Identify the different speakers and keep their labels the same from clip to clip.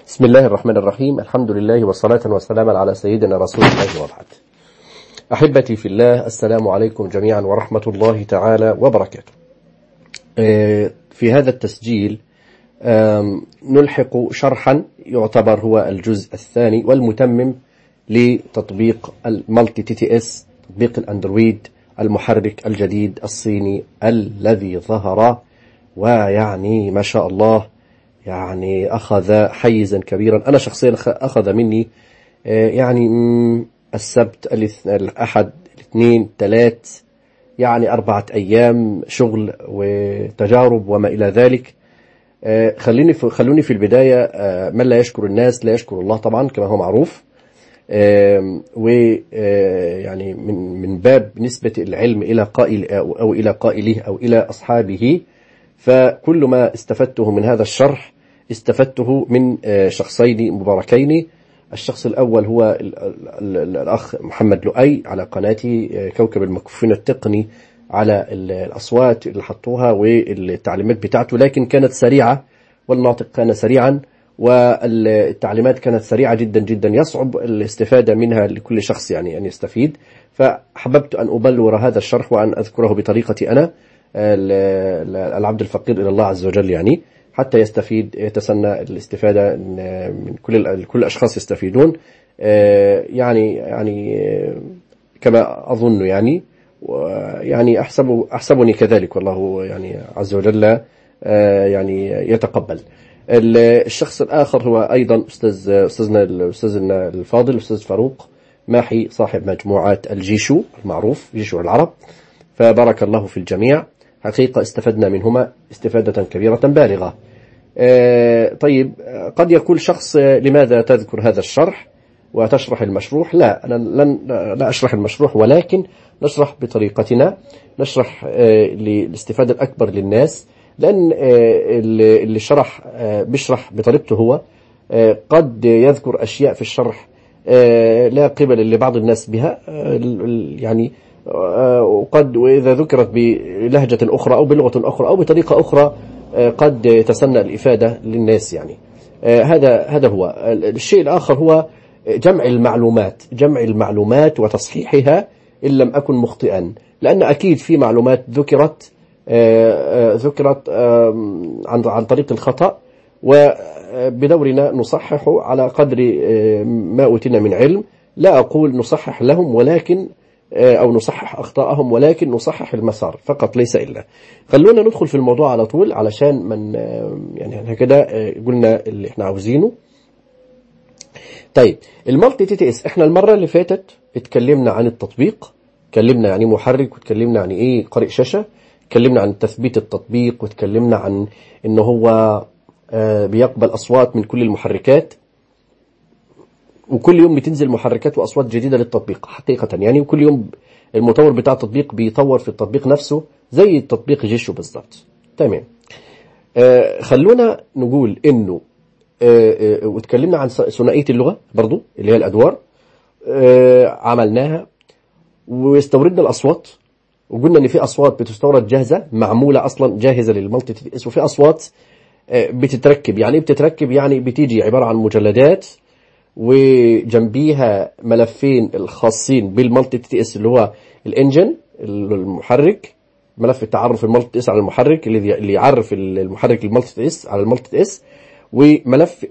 Speaker 1: بسم الله الرحمن الرحيم الحمد لله والصلاة والسلام على سيدنا رسول الله وبعد أحبتي في الله السلام عليكم جميعا ورحمة الله تعالى وبركاته في هذا التسجيل نلحق شرحا يعتبر هو الجزء الثاني والمتمم لتطبيق المالتي تي تي اس تطبيق الاندرويد المحرك الجديد الصيني الذي ظهر ويعني ما شاء الله يعني أخذ حيزا كبيرا أنا شخصيا أخذ مني يعني السبت الأحد الاثنين ثلاث يعني أربعة أيام شغل وتجارب وما إلى ذلك خليني في خلوني في البداية من لا يشكر الناس لا يشكر الله طبعا كما هو معروف ويعني من من باب نسبة العلم إلى قائل أو إلى قائله أو إلى أصحابه فكل ما استفدته من هذا الشرح استفدته من شخصين مباركين الشخص الأول هو الأخ محمد لؤي على قناتي كوكب المكفوفين التقني على الأصوات اللي حطوها والتعليمات بتاعته لكن كانت سريعة والناطق كان سريعا والتعليمات كانت سريعة جدا جدا يصعب الاستفادة منها لكل شخص يعني أن يستفيد فحببت أن أبلور هذا الشرح وأن أذكره بطريقتي أنا العبد الفقير إلى الله عز وجل يعني حتى يستفيد يتسنى الاستفادة من كل كل الأشخاص يستفيدون يعني يعني كما أظن يعني يعني أحسب أحسبني كذلك والله يعني عز وجل يعني يتقبل الشخص الآخر هو أيضا أستاذ أستاذنا أستاذنا الفاضل أستاذ فاروق ماحي صاحب مجموعة الجيشو المعروف جيشو العرب فبارك الله في الجميع حقيقة استفدنا منهما استفادة كبيرة بالغة طيب قد يقول شخص لماذا تذكر هذا الشرح وتشرح المشروح لا أنا لن لا أشرح المشروح ولكن نشرح بطريقتنا نشرح للاستفادة الأكبر للناس لأن اللي شرح بيشرح بطريقته هو قد يذكر أشياء في الشرح لا قبل لبعض الناس بها يعني وقد وإذا ذكرت بلهجة أخرى أو بلغة أخرى أو بطريقة أخرى قد يتسنى الإفادة للناس يعني هذا هذا هو الشيء الآخر هو جمع المعلومات جمع المعلومات وتصحيحها إن لم أكن مخطئا لأن أكيد في معلومات ذكرت ذكرت عن عن طريق الخطأ وبدورنا نصحح على قدر ما أوتينا من علم لا أقول نصحح لهم ولكن أو نصحح أخطاءهم ولكن نصحح المسار فقط ليس إلا خلونا ندخل في الموضوع على طول علشان من يعني احنا كده قلنا اللي احنا عاوزينه طيب المالتي تي تي اس احنا المرة اللي فاتت اتكلمنا عن التطبيق اتكلمنا يعني محرك واتكلمنا عن ايه قارئ شاشة اتكلمنا عن تثبيت التطبيق واتكلمنا عن ان هو بيقبل اصوات من كل المحركات وكل يوم بتنزل محركات واصوات جديده للتطبيق حقيقه يعني وكل يوم المطور بتاع التطبيق بيطور في التطبيق نفسه زي التطبيق جيشو بالظبط تمام آه خلونا نقول انه آه آه واتكلمنا عن ثنائيه اللغه برضو اللي هي الادوار آه عملناها واستوردنا الاصوات وقلنا ان في اصوات بتستورد جاهزه معموله اصلا جاهزه للمالتي تي اس وفي اصوات آه بتتركب يعني بتتركب يعني بتيجي عباره عن مجلدات وجنبيها ملفين الخاصين بالمالتي تي اس اللي هو الانجن المحرك ملف التعرف المالتي تي اس على المحرك اللي اللي يعرف المحرك المالتي تي اس على المالتي تي اس وملف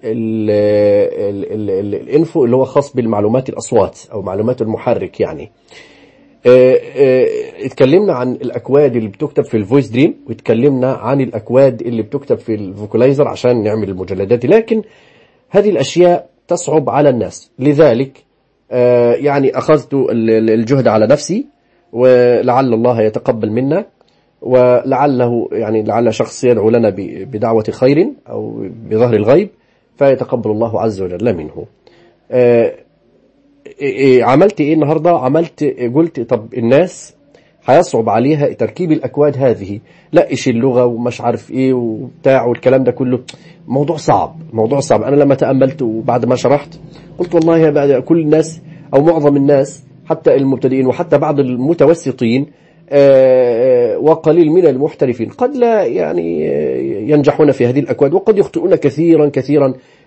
Speaker 1: الانفو اللي هو خاص بالمعلومات الاصوات او معلومات المحرك يعني اه اه اتكلمنا عن الاكواد اللي بتكتب في الفويس دريم واتكلمنا عن الاكواد اللي بتكتب في الفوكلايزر عشان نعمل المجلدات دي لكن هذه الاشياء تصعب على الناس لذلك آه يعني أخذت الجهد على نفسي ولعل الله يتقبل منا ولعله يعني لعل شخص يدعو لنا بدعوة خير أو بظهر الغيب فيتقبل الله عز وجل منه آه عملت ايه النهاردة عملت قلت طب الناس هيصعب عليها تركيب الأكواد هذه لا إيش اللغة ومش عارف إيه وبتاع والكلام ده كله موضوع صعب موضوع صعب أنا لما تأملت وبعد ما شرحت قلت والله بعد كل الناس أو معظم الناس حتى المبتدئين وحتى بعض المتوسطين وقليل من المحترفين قد لا يعني ينجحون في هذه الأكواد وقد يخطئون كثيرا كثيرا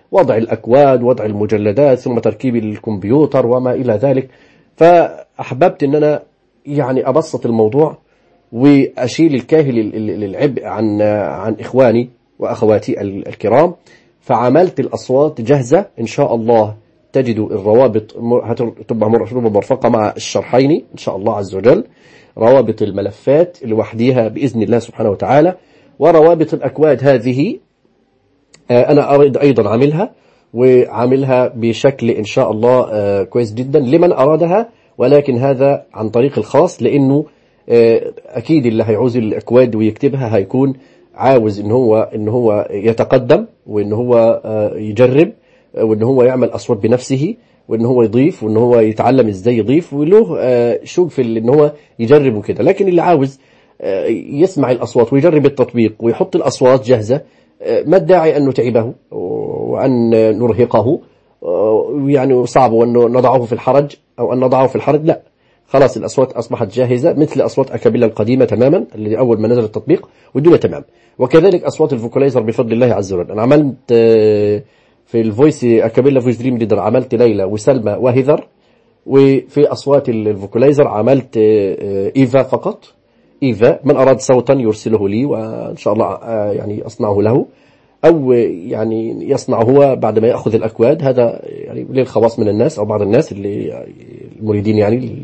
Speaker 1: وضع الأكواد وضع المجلدات ثم تركيب الكمبيوتر وما إلى ذلك فأحببت أن أنا يعني أبسط الموضوع وأشيل الكاهل للعبء عن عن إخواني وأخواتي الكرام فعملت الأصوات جاهزة إن شاء الله تجدوا الروابط تبقى مرفقة مع الشرحين إن شاء الله عز وجل روابط الملفات لوحديها بإذن الله سبحانه وتعالى وروابط الأكواد هذه أنا أريد أيضا عاملها وعاملها بشكل إن شاء الله كويس جدا لمن أرادها ولكن هذا عن طريق الخاص لأنه أكيد اللي هيعوز الأكواد ويكتبها هيكون عاوز إن هو إن هو يتقدم وإن هو يجرب وإن هو يعمل أصوات بنفسه وإن هو يضيف وإن هو يتعلم إزاي يضيف وله شوق في إن هو يجرب وكده لكن اللي عاوز يسمع الأصوات ويجرب التطبيق ويحط الأصوات جاهزة ما الداعي أن نتعبه وأن نرهقه يعني صعب أن نضعه في الحرج أو أن نضعه في الحرج لا خلاص الأصوات أصبحت جاهزة مثل أصوات أكابيلا القديمة تماما اللي أول ما نزل التطبيق والدنيا تمام وكذلك أصوات الفوكولايزر بفضل الله عز وجل أنا عملت في الفويس أكابيلا فويس دريم ليدر عملت ليلى وسلمى وهيذر وفي أصوات الفوكولايزر عملت إيفا فقط إيفا من أراد صوتا يرسله لي وإن شاء الله يعني أصنعه له أو يعني يصنع هو بعد ما يأخذ الأكواد هذا يعني للخواص من الناس أو بعض الناس اللي المريدين يعني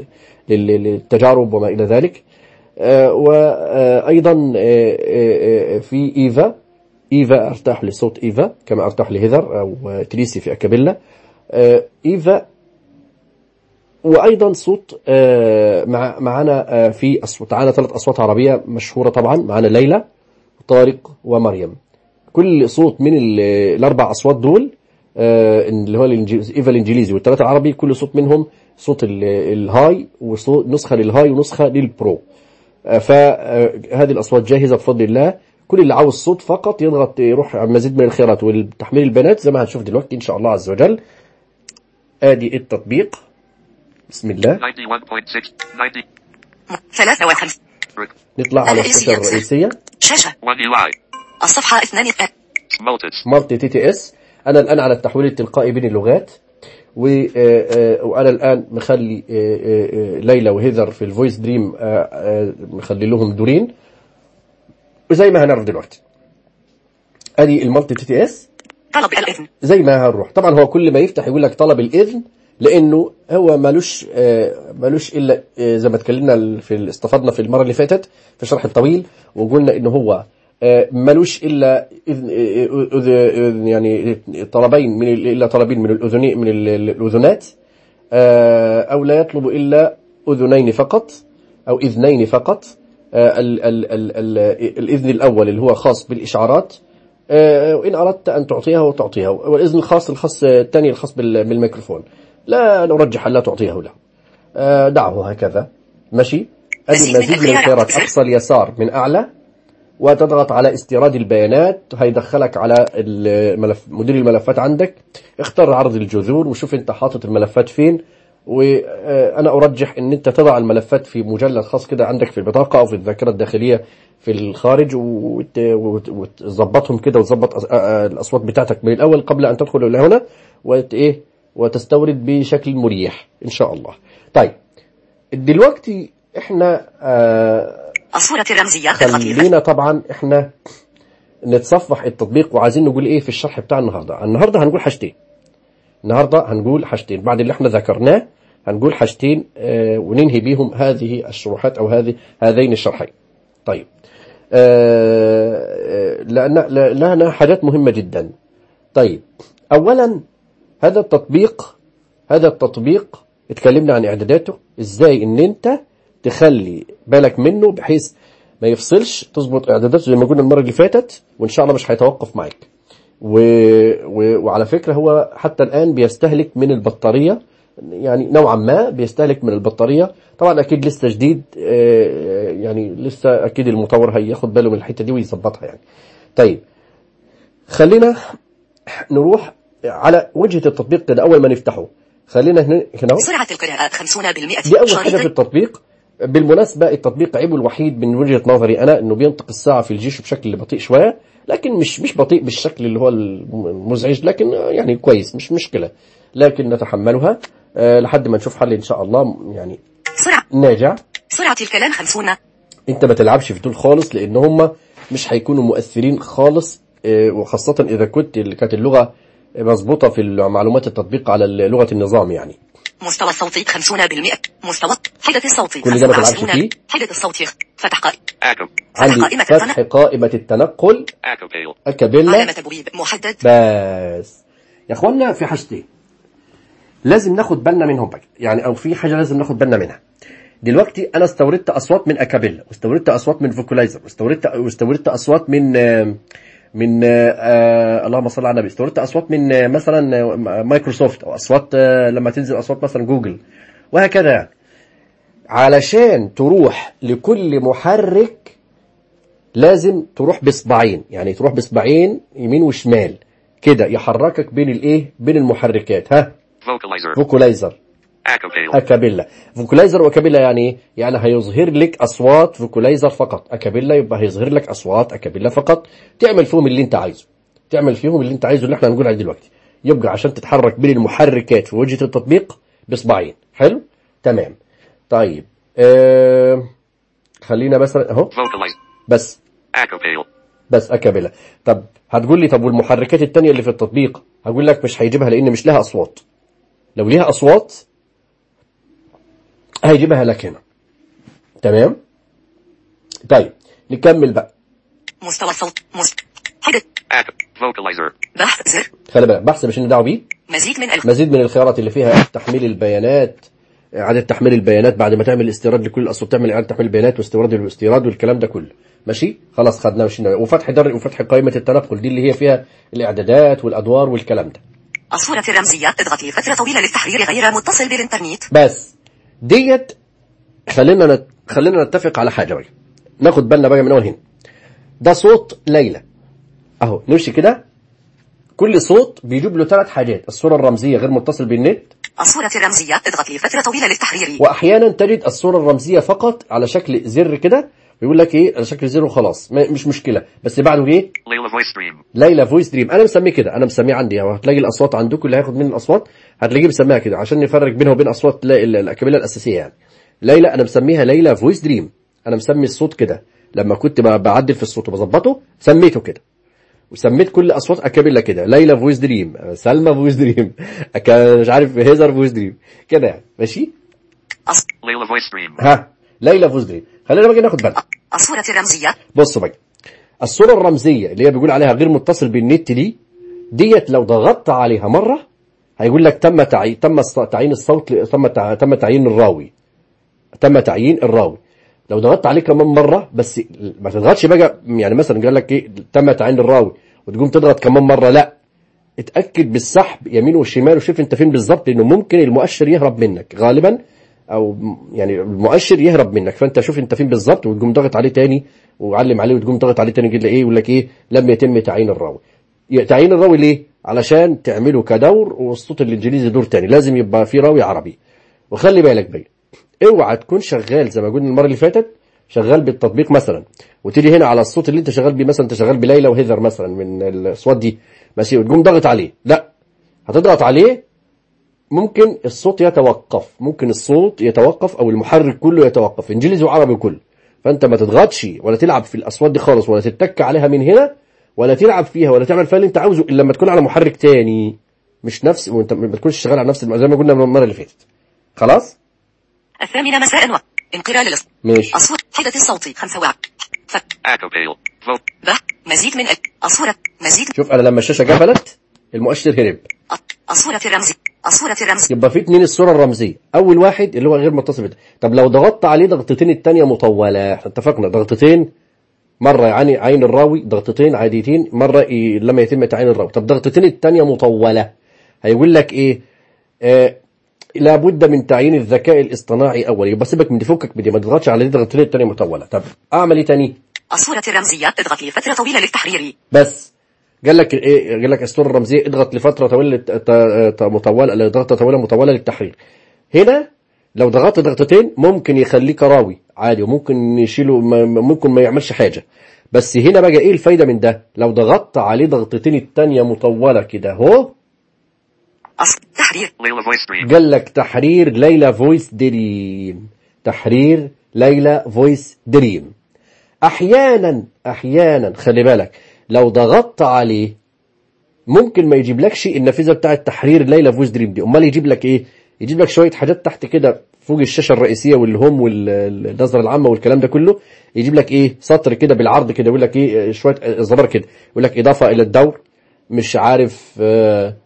Speaker 1: للتجارب وما إلى ذلك وأيضا في إيفا إيفا أرتاح لصوت إيفا كما أرتاح لهيذر أو تريسي في أكابيلا إيفا وأيضا صوت مع معنا في أصوات معنا ثلاث أصوات عربية مشهورة طبعا معنا ليلى طارق ومريم كل صوت من الأربع أصوات دول اللي هو إيفا الإنجليزي والثلاثة العربي كل صوت منهم صوت الهاي وصوت نسخة للهاي ونسخة للبرو فهذه الأصوات جاهزة بفضل الله كل اللي عاوز صوت فقط يضغط يروح على مزيد من الخيارات والتحميل البيانات زي ما هنشوف دلوقتي إن شاء الله عز وجل آدي التطبيق بسم الله
Speaker 2: 91.6 90
Speaker 3: 53
Speaker 1: نطلع على الشاشة الرئيسية
Speaker 3: شاشة
Speaker 2: 1 UI
Speaker 3: الصفحة 2
Speaker 2: Multis
Speaker 1: مالتي تي تي اس أنا الآن على التحويل التلقائي بين اللغات و- آه، آه، وأنا الآن مخلي آه، آه، آه، ليلى وهيذر في الفويس دريم آه، آه، مخلي لهم دورين وزي ما هنعرف دلوقتي ادي المالتي تي تي اس
Speaker 3: طلب الإذن
Speaker 1: زي ما هنروح طبعا هو كل ما يفتح يقول لك طلب الاذن لانه هو مالوش آه، مالوش الا آه، زي ما اتكلمنا في استفدنا في المره اللي فاتت في الشرح الطويل وقلنا ان هو آه، مالوش الا اذن آه، أذ- أذن يعني طلبين من ال- الا طلبين من الاذنين من ال- الاذنات آه، او لا يطلب الا اذنين فقط او اذنين فقط آه، ال ال ال ال الاذن الاول اللي هو خاص بالاشعارات آه، وإن أردت أن تعطيها تعطيها والإذن الخاص الخاص الثاني الخاص بال- بالميكروفون لا نرجح أن لا تعطيه له آه، دعه هكذا ماشي أدي
Speaker 3: مزيد من
Speaker 1: المزيد من
Speaker 3: الخيارات.
Speaker 1: الخيارات أقصى اليسار من أعلى وتضغط على استيراد البيانات هيدخلك على الملف مدير الملفات عندك اختار عرض الجذور وشوف انت حاطط الملفات فين وانا ارجح ان انت تضع الملفات في مجلد خاص كده عندك في البطاقه او في الذاكره الداخليه في الخارج وت- وت- وتظبطهم كده وتظبط أص- آ- آ- الاصوات بتاعتك من الاول قبل ان تدخل الى هنا وت ايه وتستورد بشكل مريح ان شاء الله طيب دلوقتي احنا آه
Speaker 3: الصورة الرمزية الخفيفة
Speaker 1: خلينا طبعا احنا نتصفح التطبيق وعايزين نقول ايه في الشرح بتاع النهارده النهارده هنقول حاجتين النهارده هنقول حاجتين بعد اللي احنا ذكرناه هنقول حاجتين آه وننهي بيهم هذه الشروحات او هذه هذين الشرحين طيب آه آه، لان ل- لنا حاجات مهمه جدا طيب اولا هذا التطبيق هذا التطبيق اتكلمنا عن اعداداته ازاي ان انت تخلي بالك منه بحيث ما يفصلش تظبط اعداداته زي ما قلنا المره اللي فاتت وان شاء الله مش هيتوقف معاك و... و... وعلى فكره هو حتى الان بيستهلك من البطاريه يعني نوعا ما بيستهلك من البطاريه طبعا اكيد لسه جديد آه، يعني لسه اكيد المطور هياخد باله من الحته دي ويظبطها يعني طيب خلينا نروح على وجهه التطبيق كده اول ما نفتحه خلينا هنا هنا أهو.
Speaker 3: سرعة القراءة 50%
Speaker 1: دي اول حاجه في
Speaker 3: شريط
Speaker 1: التطبيق بالمناسبه التطبيق عيبه الوحيد من وجهه نظري انا انه بينطق الساعه في الجيش بشكل بطيء شويه لكن مش مش بطيء بالشكل اللي هو المزعج لكن يعني كويس مش مشكلة لكن نتحملها آه، لحد ما نشوف حل ان شاء الله يعني
Speaker 3: سرعة
Speaker 1: ناجع
Speaker 3: سرعة الكلام 50
Speaker 1: انت ما تلعبش في دول خالص لان هم مش هيكونوا مؤثرين خالص آه، وخاصة اذا كنت اللي كانت اللغة مظبوطة في معلومات التطبيق على لغة النظام يعني
Speaker 3: مستوى الصوت 50% مستوى حدة الصوت
Speaker 1: كل ده ما تلعبش
Speaker 3: 25.
Speaker 1: فيه؟
Speaker 3: حدة الصوت فتح قائمة
Speaker 2: Echo.
Speaker 1: عندي
Speaker 3: قائمة
Speaker 1: فتح قائمة التنقل
Speaker 2: Echo Pale.
Speaker 1: الكابيلا
Speaker 3: علامة تبويب محدد
Speaker 1: بس يا اخوانا في حاجتين لازم ناخد بالنا منهم بقى يعني او في حاجه لازم ناخد بالنا منها دلوقتي انا استوردت اصوات من اكابيلا واستوردت اصوات من فوكولايزر واستوردت واستوردت اصوات من آه، من آه، آه، اللهم صل على النبي استوردت اصوات من آه، مثلا آه، مايكروسوفت او اصوات آه، لما تنزل اصوات مثلا جوجل وهكذا يعني. علشان تروح لكل محرك لازم تروح بصباعين يعني تروح بصباعين يمين وشمال كده يحركك بين الايه بين المحركات ها
Speaker 2: Vocalizer.
Speaker 1: فوكولايزر
Speaker 2: Echo Pale.
Speaker 1: اكابيلا فوكولايزر واكابيلا يعني ايه يعني هيظهر لك اصوات فوكولايزر فقط اكابيلا يبقى هيظهر لك اصوات اكابيلا فقط تعمل فيهم اللي انت عايزه تعمل فيهم اللي انت عايزه اللي احنا هنقول عليه دلوقتي يبقى عشان تتحرك بين المحركات في وجهة التطبيق بصباعين حلو تمام طيب آه... خلينا مثلا اهو
Speaker 2: Vocalize.
Speaker 1: بس
Speaker 2: Echo Pale.
Speaker 1: بس اكابيلا طب هتقول لي طب والمحركات التانية اللي في التطبيق هقول لك مش هيجيبها لان مش لها اصوات لو ليها اصوات هيجيبها لك هنا تمام طيب نكمل بقى
Speaker 3: مستوى الصوت مست... حدة
Speaker 2: Echo. Vocalizer.
Speaker 3: بحث زر
Speaker 1: خلي بالك بحث مش دعوه بيه
Speaker 3: مزيد من الف
Speaker 1: مزيد من الخيارات اللي فيها تحميل البيانات اعاده تحميل البيانات بعد ما تعمل استيراد لكل الاصوات تعمل اعاده تحميل البيانات واستيراد والاستيراد والكلام ده كله ماشي خلاص خدنا مشينا وفتح در وفتح قائمه التنقل دي اللي هي فيها الاعدادات والادوار والكلام ده
Speaker 3: الصورة الرمزية اضغط لفترة طويلة للتحرير غير متصل بالإنترنت
Speaker 1: بس ديت خلينا نت... خلينا نتفق على حاجه بقى ناخد بالنا بقى من اول هنا ده صوت ليلى اهو نمشي كده كل صوت بيجيب له ثلاث حاجات الصوره الرمزيه غير متصل بالنت
Speaker 3: الصورة الرمزية اضغط لفترة طويلة للتحرير
Speaker 1: واحيانا تجد الصوره الرمزيه فقط على شكل زر كده بيقول لك ايه على شكل زر وخلاص ما مش مشكله بس بعده ايه
Speaker 2: Layla Voice Stream.
Speaker 1: ليلى فويس دريم انا مسميه كده انا مسميه عندي أهو. هتلاقي الاصوات عندكم اللي هياخد مني الاصوات هتلاقيه مسميها كده عشان نفرق بينها وبين اصوات لا- ال- الاكابيلا الاساسيه يعني ليلى انا مسميها ليلى فويس دريم انا مسمي الصوت كده لما كنت ب- بعدل في الصوت وبظبطه سميته كده وسميت كل اصوات اكابيلا كده ليلى فويس دريم سلمى فويس دريم أكا مش عارف هيزر فويس دريم كده يعني ماشي
Speaker 3: الص-
Speaker 2: Layla Voice Stream.
Speaker 1: ها ليلى فويس دريم خلينا بقى ناخد بالنا
Speaker 3: الصورة الرمزية
Speaker 1: بصوا بقى الصورة الرمزية اللي هي بيقول عليها غير متصل بالنت دي ديت لو ضغطت عليها مرة هيقول لك تم تعيين تم الص- تعيين الصوت ل- تم تع- تم تعيين الراوي تم تعيين الراوي لو ضغطت عليه كمان مرة بس ما تضغطش بقى يعني مثلا قال لك ايه تم تعيين الراوي وتقوم تضغط كمان مرة لا اتأكد بالسحب يمين وشمال وشوف انت فين بالظبط لانه ممكن المؤشر يهرب منك غالبا او م- يعني المؤشر يهرب منك فانت شوف انت فين بالظبط وتقوم ضاغط عليه تاني وعلم عليه وتقوم ضاغط عليه تاني كده ايه يقول لك ايه لم يتم تعيين الراوي ي- تعيين الراوي ليه علشان تعمله كدور والصوت الانجليزي دور تاني لازم يبقى في راوي عربي وخلي بالك بقى اوعى تكون شغال زي ما قلنا المره اللي فاتت شغال بالتطبيق مثلا وتيجي هنا على الصوت اللي انت شغال بيه مثلا انت شغال بليلى وهيذر مثلا من الاصوات دي ماشي وتقوم ضاغط عليه لا هتضغط عليه ممكن الصوت يتوقف ممكن الصوت يتوقف او المحرك كله يتوقف انجليزي وعربي كله فانت ما تضغطش ولا تلعب في الاصوات دي خالص ولا تتك عليها من هنا ولا تلعب فيها ولا تعمل فيها اللي انت عاوزه الا لما تكون على محرك تاني مش نفس وانت ما تكونش شغال على نفس الم- زي ما قلنا من المره اللي فاتت خلاص
Speaker 3: الثامنة مساء و انقلال الص-
Speaker 1: ماشي
Speaker 3: الصورة حدة الصوت خمسة وع ف
Speaker 2: Echo Pale. Vote.
Speaker 3: به مزيد من ال... الصورة مزيد
Speaker 1: شوف انا لما الشاشه قفلت المؤشر هرب
Speaker 3: ال- الصورة الرمزية الصورة الرمزية
Speaker 1: يبقى في اتنين الصوره الرمزيه اول واحد اللي هو غير متصل بده طب لو ضغطت عليه ضغطتين التانية مطوله احنا اتفقنا ضغطتين مره يعني عين الراوي ضغطتين عاديتين مره ي... لما يتم تعيين الراوي طب ضغطتين التانية مطوله هيقول لك ايه آه لابد من تعيين الذكاء الاصطناعي اول يبقى سيبك من دي فكك من دي ما تضغطش على دي ضغطتين التانية مطوله طب اعمل ايه تاني
Speaker 3: الصورة الرمزية اضغط لفترة طويلة للتحرير
Speaker 1: بس قال لك ايه قال لك الصوره الرمزيه اضغط لفتره طويله ت- ت- مطوله ضغطه طويله مطوله للتحرير هنا لو ضغطت ضغطتين ممكن يخليك راوي عادي وممكن يشيله ما- ممكن ما يعملش حاجه بس هنا بقى ايه الفايدة من ده لو ضغطت عليه ضغطتين التانية مطولة كده اهو
Speaker 3: أصل تحرير
Speaker 2: Layla voice stream.
Speaker 1: قال لك تحرير ليلى فويس دريم تحرير ليلى فويس دريم احيانا احيانا خلي بالك لو ضغطت عليه ممكن ما يجيبلكش النافذه بتاعه تحرير ليلى فويس دريم دي امال يجيب لك ايه يجيب لك شويه حاجات تحت كده فوق الشاشه الرئيسيه والهوم والنظره العامه والكلام ده كله يجيب لك ايه سطر كده بالعرض كده يقول لك ايه شويه زرار كده يقول لك اضافه الى الدور مش عارف آه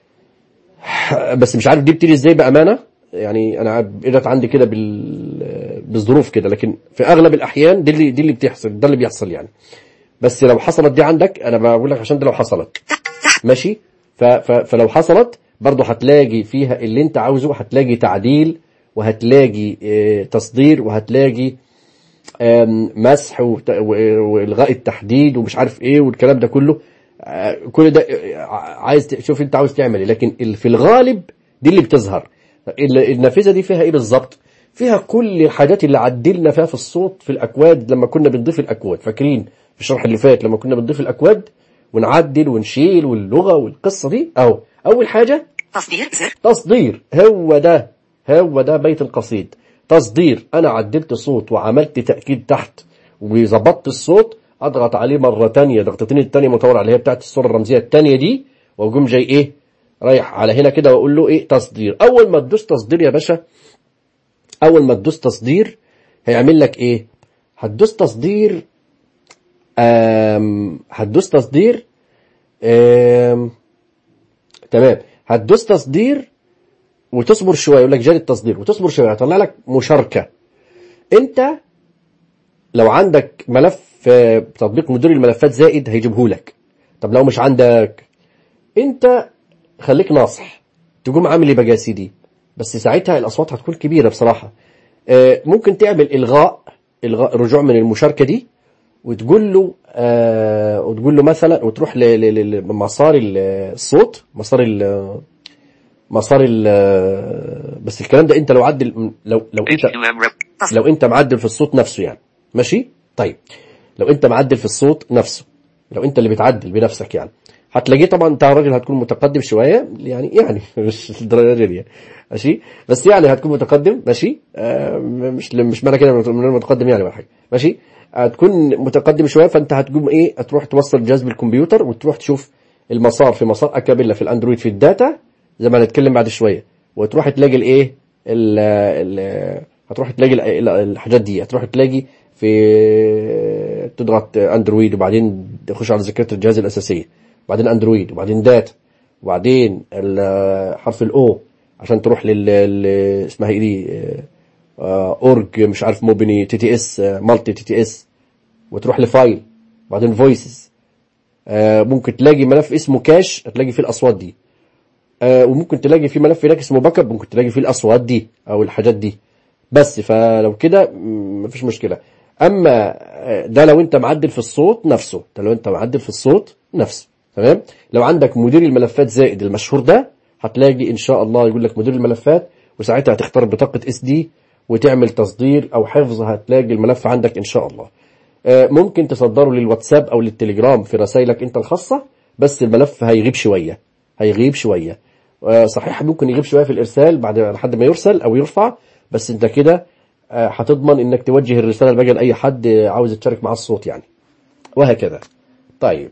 Speaker 1: بس مش عارف دي بتيجي ازاي بامانه يعني انا اجت عندي كده بال بالظروف كده لكن في اغلب الاحيان دي اللي دي اللي بتحصل ده اللي بيحصل يعني بس لو حصلت دي عندك انا بقول لك عشان ده لو حصلت ماشي ف ف فلو حصلت برضه هتلاقي فيها اللي انت عاوزه هتلاقي تعديل وهتلاقي اه تصدير وهتلاقي آم، مسح وت- و- والغاء التحديد ومش عارف ايه والكلام ده كله آه، كل ده آه، عايز ت- شوف انت عاوز تعمل ايه لكن ال- في الغالب دي اللي بتظهر ال- النافذه دي فيها ايه بالظبط فيها كل الحاجات اللي عدلنا فيها في الصوت في الاكواد لما كنا بنضيف الاكواد فاكرين في الشرح اللي فات لما كنا بنضيف الاكواد ونعدل ونشيل واللغه والقصه دي اهو اول حاجه
Speaker 3: تصدير زر
Speaker 1: تصدير هو ده هو ده بيت القصيد تصدير انا عدلت صوت وعملت تأكيد تحت وظبطت الصوت اضغط عليه مرة تانية ضغطتين التانية مطور على هي بتاعت الصورة الرمزية التانية دي واقوم جاي ايه رايح على هنا كده واقول له ايه تصدير اول ما تدوس تصدير يا باشا اول ما تدوس تصدير هيعمل لك ايه هتدوس تصدير آم هتدوس تصدير آم تمام هتدوس تصدير وتصبر شويه يقول لك جاري التصدير وتصبر شويه هيطلع لك مشاركه انت لو عندك ملف آه، تطبيق مدير الملفات زائد هيجيبه لك طب لو مش عندك انت خليك ناصح تقوم عامل ايه بقى يا سيدي بس ساعتها الاصوات هتكون كبيره بصراحه آه، ممكن تعمل الغاء الغاء رجوع من المشاركه دي وتقول له آه وتقول له مثلا وتروح ل- ل- ل- لمسار ال- الصوت مسار ال مسار ال بس الكلام ده انت لو عدل لو لو انت
Speaker 2: HQM rep.
Speaker 1: لو انت معدل في الصوت نفسه يعني ماشي طيب لو انت معدل في الصوت نفسه لو انت اللي بتعدل بنفسك يعني هتلاقيه طبعا انت راجل هتكون متقدم شويه يعني يعني مش الدرجه دي يعني ماشي بس يعني هتكون متقدم ماشي آه مش مش معنى كده من المتقدم يعني ولا حاجه ماشي هتكون متقدم شويه فانت هتقوم ايه هتروح توصل الجهاز بالكمبيوتر وتروح تشوف المسار في مسار اكابيلا في الاندرويد في الداتا زي ما هنتكلم بعد شويه وتروح تلاقي الايه ال ال هتروح تلاقي ال- ال- الحاجات دي هتروح تلاقي في تضغط اندرويد وبعدين تخش على ذاكره الجهاز الاساسيه وبعدين اندرويد وبعدين داتا وبعدين ال- حرف الاو عشان تروح لل ل- اسمها ايه دي آه، اورج مش عارف موبيني تي تي اس مالتي تي تي اس وتروح لفايل وبعدين فويسز ممكن تلاقي ملف اسمه كاش هتلاقي فيه الاصوات دي آه، وممكن تلاقي في ملف هناك اسمه باك اب ممكن تلاقي فيه الاصوات دي او الحاجات دي بس فلو كده م- مفيش مشكله اما آه، ده لو انت معدل في الصوت نفسه ده لو انت معدل في الصوت نفسه تمام لو عندك مدير الملفات زائد المشهور ده هتلاقي ان شاء الله يقول لك مدير الملفات وساعتها هتختار بطاقه اس دي وتعمل تصدير او حفظ هتلاقي الملف عندك ان شاء الله آه، ممكن تصدره للواتساب او للتليجرام في رسائلك انت الخاصه بس الملف هيغيب شويه هيغيب شويه آه، صحيح ممكن يغيب شويه في الارسال بعد لحد ما يرسل او يرفع بس انت كده آه، هتضمن انك توجه الرساله الباقيه لاي حد آه، عاوز يتشارك مع الصوت يعني وهكذا طيب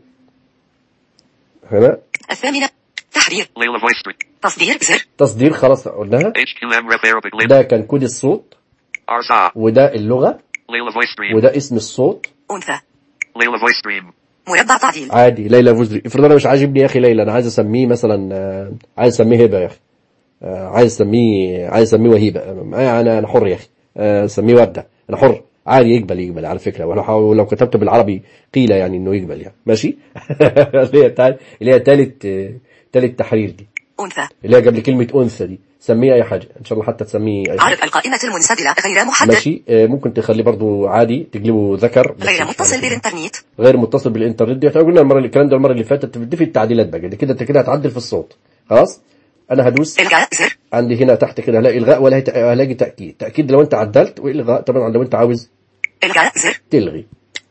Speaker 1: هنا
Speaker 3: الثامنة تحرير
Speaker 2: Layla voice stream.
Speaker 3: تصدير زر
Speaker 1: تصدير خلاص قلناها
Speaker 2: HQM rep Arabic Layla.
Speaker 1: ده كان كود الصوت
Speaker 2: Arza.
Speaker 1: وده اللغه
Speaker 2: Layla voice stream.
Speaker 1: وده اسم الصوت
Speaker 3: أنثى
Speaker 2: Layla voice stream.
Speaker 3: مربع تعديل
Speaker 1: عادي ليلى فوزري افرض انا مش عاجبني يا اخي ليلى انا عايز اسميه مثلا آه، عايز اسميه هبه يا اخي آه، عايز اسميه عايز اسميه وهيبه آه، انا انا حر يا اخي آه، اسميه ورده انا حر عادي يقبل يقبل على فكره ولو ولو كتبت بالعربي قيل يعني انه يقبل يعني ماشي اللي هي تال- اللي هي ثالث ثالث تحرير دي
Speaker 3: أنثى
Speaker 1: اللي هي قبل كلمه انثى دي سميه اي حاجه ان شاء الله حتى تسميه أي حاجة.
Speaker 3: عرض القائمة المنسدلة غير محدد
Speaker 1: ماشي آه، ممكن تخليه برضو عادي تقلبه ذكر بس
Speaker 3: غير
Speaker 1: مش
Speaker 3: متصل
Speaker 1: عارف.
Speaker 3: بالإنترنت
Speaker 1: غير متصل بالانترنت دي احنا قلنا المره اللي الكلام ده المره اللي فاتت دي في التعديلات بقى دي كده انت كده هتعدل في الصوت خلاص انا هدوس
Speaker 3: إلغاء زر
Speaker 1: عندي هنا تحت كده هلاقي الغاء ولا هلاقي تاكيد تاكيد لو انت عدلت والغاء طبعا لو انت عاوز
Speaker 3: إلغاء زر
Speaker 1: تلغي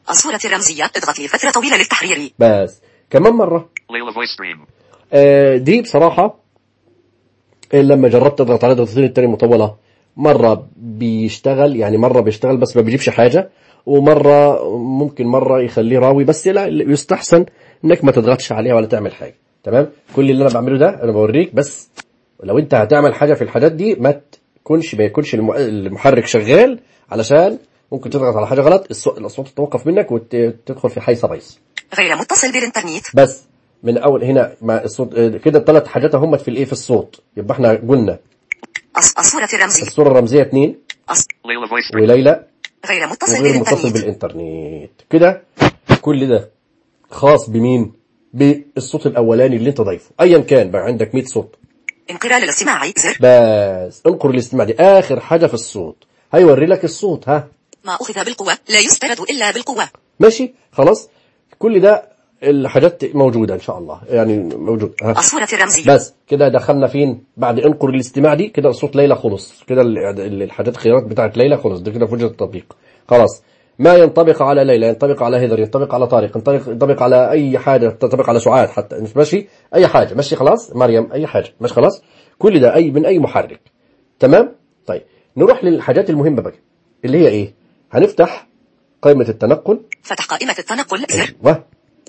Speaker 3: الصورة الرمزية اضغط لفترة طويلة للتحرير
Speaker 1: بس كمان مرة
Speaker 2: Layla voice stream.
Speaker 1: آه، دي بصراحة آه، لما جربت اضغط على ضغطتين التانية مطولة مرة بيشتغل يعني مرة بيشتغل بس ما بيجيبش حاجة ومرة ممكن مرة يخليه راوي بس لا يستحسن انك ما تضغطش عليها ولا تعمل حاجة تمام كل اللي انا بعمله ده انا بوريك بس لو انت هتعمل حاجة في الحاجات دي ما تكونش ما يكونش الم- المحرك شغال علشان ممكن تضغط على حاجة غلط الص- الاصوات تتوقف منك وتدخل في حيصة بيص
Speaker 3: غير متصل بالإنترنت
Speaker 1: بس من اول هنا مع الصوت آه، كده الثلاث حاجات هم في الايه في الصوت يبقى احنا قلنا
Speaker 3: الص- الصورة الرمزية
Speaker 1: الصوره الرمزيه اثنين
Speaker 3: الص-
Speaker 2: Layla voice stream.
Speaker 1: وليلى
Speaker 3: غير متصل
Speaker 1: وغير متصل
Speaker 3: بالإنترنت
Speaker 1: بالانترنت كده كل ده خاص بمين بالصوت الاولاني اللي انت ضايفه ايا كان بقى عندك 100 صوت
Speaker 3: انقلال الاستماع زر
Speaker 1: بس انقر الاستماع دي اخر حاجه في الصوت هيوري لك الصوت ها
Speaker 3: ما أخذ بالقوة لا يسترد إلا بالقوة
Speaker 1: ماشي خلاص كل ده الحاجات موجوده ان شاء الله يعني موجود ها
Speaker 3: الصورة الرمزية
Speaker 1: بس كده دخلنا فين بعد انقر الاستماع دي كده صوت ليلى خلص كده ال- ال- الحاجات الخيارات بتاعت ليلى خلص دي كده في وجه التطبيق خلاص ما ينطبق على ليلى ينطبق على هيدر ينطبق على طارق ينطبق ينطبق على اي حاجه تنطبق على سعاد حتى مش ماشي اي حاجه ماشي خلاص مريم اي حاجه مش خلاص كل ده اي من اي محرك تمام طيب نروح للحاجات المهمه بقى اللي هي ايه هنفتح قائمه التنقل
Speaker 3: فتح قائمة التنقل زر
Speaker 1: ايوه